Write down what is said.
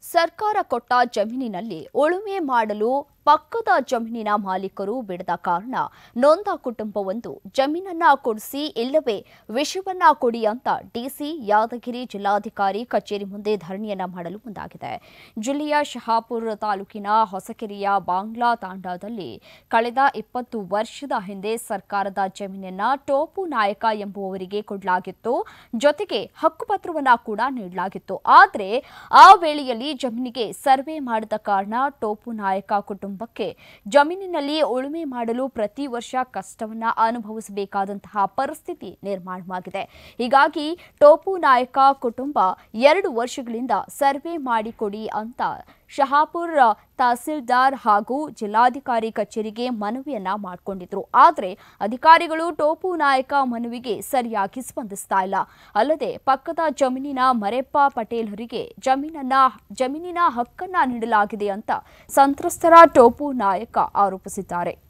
ಸರ್ಕಾರ ಕೊಟ್ಟ ಜಮೀನಿನಲ್ಲಿ ಉಳುಮೆ ಮಾಡಲು ಪಕ್ಕದ ಜಮೀನಿನ ಮಾಲೀಕರು ಬಿಡದ ಕಾರಣ ನೊಂದ ಕುಟುಂಬವೊಂದು ಜಮೀನನ್ನ ಕೊಡಿಸಿ ಇಲ್ಲವೇ ವಿಷವನ್ನ ಕೊಡಿ ಅಂತ ಡಿಸಿ ಯಾದಗಿರಿ ಜಿಲ್ಲಾಧಿಕಾರಿ ಕಚೇರಿ ಮುಂದೆ ಧರಣಿಯನ್ನ ಮಾಡಲು ಮುಂದಾಗಿದೆ ಜಿಲ್ಲೆಯ ಶಹಾಪುರ ತಾಲೂಕಿನ ಹೊಸಕೆರೆಯ ಬಾಂಗ್ಲಾ ತಾಂಡಾದಲ್ಲಿ ಕಳೆದ ಇಪ್ಪತ್ತು ವರ್ಷದ ಹಿಂದೆ ಸರ್ಕಾರದ ಜಮೀನನ್ನ ಟೋಪು ನಾಯಕ ಎಂಬುವವರಿಗೆ ಕೊಡಲಾಗಿತ್ತು ಜೊತೆಗೆ ಹಕ್ಕುಪತ್ರವನ್ನ ಕೂಡ ನೀಡಲಾಗಿತ್ತು ಆದರೆ ಆ ವೇಳೆಯಲ್ಲಿ ಜಮೀನಿಗೆ ಸರ್ವೆ ಮಾಡದ ಕಾರಣ ಟೋಪು ನಾಯಕ ಕುಟುಂಬಕ್ಕೆ ಜಮೀನಿನಲ್ಲಿ ಉಳುಮೆ ಮಾಡಲು ಪ್ರತಿ ವರ್ಷ ಕಷ್ಟವನ್ನ ಅನುಭವಿಸಬೇಕಾದಂತಹ ಪರಿಸ್ಥಿತಿ ನಿರ್ಮಾಣವಾಗಿದೆ ಹೀಗಾಗಿ ಟೋಪು ನಾಯಕ ಕುಟುಂಬ ಎರಡು ವರ್ಷಗಳಿಂದ ಸರ್ವೆ ಮಾಡಿಕೊಡಿ ಅಂತ ಶಹಾಪುರ್ ತಹಸೀಲ್ದಾರ್ ಹಾಗೂ ಜಿಲ್ಲಾಧಿಕಾರಿ ಕಚೇರಿಗೆ ಮನವಿಯನ್ನ ಮಾಡಿಕೊಂಡಿದ್ರು ಆದರೆ ಅಧಿಕಾರಿಗಳು ಟೋಪು ನಾಯಕ ಮನವಿಗೆ ಸರಿಯಾಗಿ ಸ್ಪಂದಿಸ್ತಾ ಇಲ್ಲ ಅಲ್ಲದೆ ಪಕ್ಕದ ಜಮೀನಿನ ಮರೆಪ್ಪ ಪಟೇಲ್ರಿಗೆ ಜಮೀನನ್ನ ಜಮೀನಿನ ಹಕ್ಕನ್ನ ನೀಡಲಾಗಿದೆ ಅಂತ ಸಂತ್ರಸ್ತರ ಟೋಪು ನಾಯಕ ಆರೋಪಿಸಿದ್ದಾರೆ